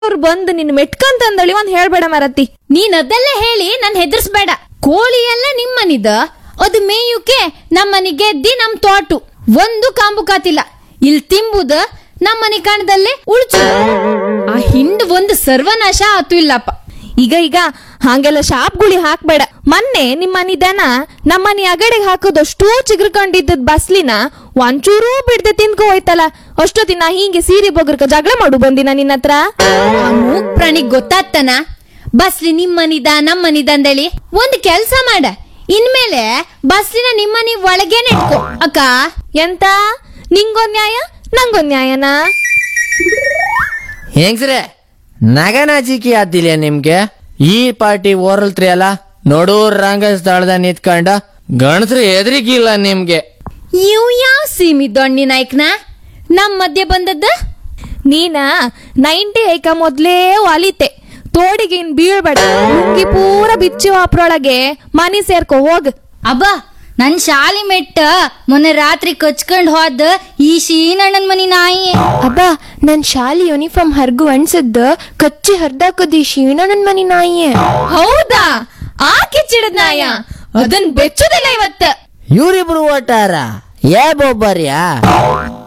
ಅವ್ರು ಬಂದು ನಿನ್ ಮೆಟ್ಕಂತಂದಳಿ ಒಂದ್ ಹೇಳ್ಬೇಡ ಮರತಿ ನೀನ್ ಅದೆಲ್ಲ ಹೇಳಿ ನನ್ ಹೆದರ್ಸ್ಬೇಡ ಕೋಳಿ ಎಲ್ಲ ನಿಮ್ಮನಿದ ಅದು ಮೇಯುಕೆ ನಮ್ಮನಿ ಗೆದ್ದಿ ನಮ್ ತೋಟು ಒಂದು ಕಾಂಬು ಕಾತಿಲ್ಲ ಇಲ್ ತಿಂಬುದ ನಮ್ಮನಿ ಕಾಣದಲ್ಲೇ ಉಳ್ಚು ಆ ಹಿಂಡ್ ಒಂದು ಸರ್ವನಾಶ ಆತು ಇಲ್ಲಪ್ಪ ಈಗ ಈಗ ಹಂಗೆಲ್ಲ ಶಾಪ್ಗುಳಿ ಹಾಕ್ಬೇಡ ಮೊನ್ನೆ ನಿಮ್ಮನಿ ದನ ನಮ್ಮನಿ ಅಗಡೆಗೆ ಹಾಕೋದಷ್ಟು ಚಿಗುರ್ಕೊಂಡಿದ್ದದ್ ಬಸ್ಲಿನ ಒಂಚೂರೂ ಬಿಡ್ದೆ ತಿನ್ಕೊ ಹೋಯ್ತಲ್ಲ ಅಷ್ಟೊತ್ತಿನ ಹೀಗೆ ಸೀರೆ ಬೊಗರ್ಕ ಜಗಳ ಮಾಡು ಬಂದಿನ ನಿನ್ನ ಹತ್ರ ಆ ಮೂಕ್ ಪ್ರಾಣಿಗ್ ಗೊತ್ತಾಗ್ತಾನ ಬಸ್ಲಿ ನಿಮ್ಮನಿದ ನಮ್ಮನಿದ ಅಂದೇಳಿ ಒಂದ್ ಕೆಲ್ಸ ಮಾಡ ಇನ್ಮೇಲೆ ಬಸ್ಲಿನ ನಿಮ್ಮನಿ ಒಳಗೆ ನೆಟ್ಕೋ ಅಕ್ಕ ಎಂತ ನಿಂಗೊಂದ್ ನ್ಯಾಯ ನಂಗೊಂದ್ ನ್ಯಾಯನಾ ಹೆಂಗ್ಸ್ರೆ ನಗನಾಚಿಕೆ ಆತಿಲ್ಲ ನಿಮ್ಗೆ ಈ ಪಾರ್ಟಿ ಓರಲ್ತ್ರಿ ಅಲ್ಲ ನೋಡೂರ್ ರಂಗ ಸ್ಥಳದ ನಿಂತ್ಕೊಂಡ ಗಣಸ್ರು ಎದ್ರಿಗಿಲ್ಲ ನಿಮ್ಗೆ ಇವ್ ಯಾವ ಸೀಮಿ ದೊಣ್ಣಿ ನಾಯ್ಕನ ನಮ್ ಮಧ್ಯೆ ಬಂದದ್ದ ನೀನ ನೈಂಟಿ ಐಕ ಮೊದ್ಲೇ ಒಲಿತೆ ತೋಡಿಗೆ ಇನ್ ಬೀಳ್ಬೇಡ ಲುಂಗಿ ಪೂರ ಬಿಚ್ಚು ಅಪ್ರೊಳಗೆ ಮನಿ ಸೇರ್ಕೊ ಹೋಗ್ ಅಬ್ಬ ನನ್ ಶಾಲಿ ಮೆಟ್ಟ ಮೊನ್ನೆ ರಾತ್ರಿ ಕಚ್ಕೊಂಡ್ ಹೋದ ಈ ಶೀನಣ್ಣನ್ ಮನಿ ನಾಯಿ ಅಬ್ಬ ನನ್ ಶಾಲಿ ಯೂನಿಫಾರ್ಮ್ ಹರ್ಗು ಅನ್ಸದ್ದ ಕಚ್ಚಿ ಹರ್ದಾಕದಿ ಶೀಣ ನನ್ ಮನಿ ನಾಯಿಯೇ ಹೌದಾ ಆ ಕಿಚ್ಚಿಡದ್ ನಾಯ ಅದನ್ ಬೆಚ್ಚುದಿಲ್ಲ ಇವತ್ತ ಇವ್ರಿಬ್ರು ಓಟಾರ ಏ ಬೊಬ್ಬರ್ಯಾ